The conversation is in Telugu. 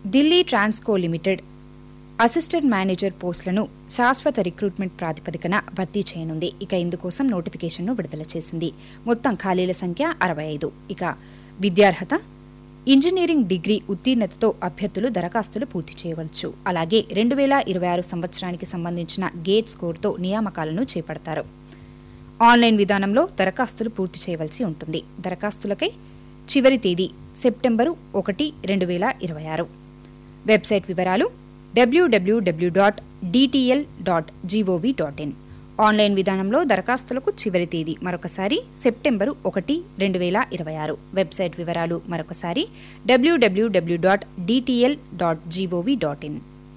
Delhi Transco limited assistant manager పోస్టులను శాశ్వత రిక్రూట్మెంట్ ప్రాతిపదికన భర్తీ చేయనుంది ఇక ఇందుకోసం నోటిఫికేషన్ను విడుదల చేసింది మొత్తం ఖాళీల సంఖ్య అరవై ఐదు ఇక విద్యార్హత ఇంజనీరింగ్ డిగ్రీ ఉత్తీర్ణతతో అభ్యర్థులు దరఖాస్తులు పూర్తి చేయవచ్చు అలాగే రెండు వేల ఇరవై ఆరు సంవత్సరానికి సంబంధించిన గేట్ స్కోర్తో నియామకాలను చేపడతారు ఆన్లైన్ విధానంలో దరఖాస్తులు పూర్తి చేయవలసి ఉంటుంది దరఖాస్తులకై చివరి తేదీ సెప్టెంబరు ఒకటి రెండు వేల ఇరవై ఆరు వెబ్సైట్ వివరాలు డబ్ల్యూడబ్ల్యూడబ్ల్యూ dot DTL dot GOV dot in online విధానంలో దరఖాస్తులకు చివరి తేదీ మరొకసారి సెప్టెంబరు ఒకటి రెండు వేల ఇరవై ఆరు వెబ్సైట్ వివరాలు మరొకసారి డబ్ల్యూడబ్ల్యూడబ్ల్యూ dot DTL dot GOV dot in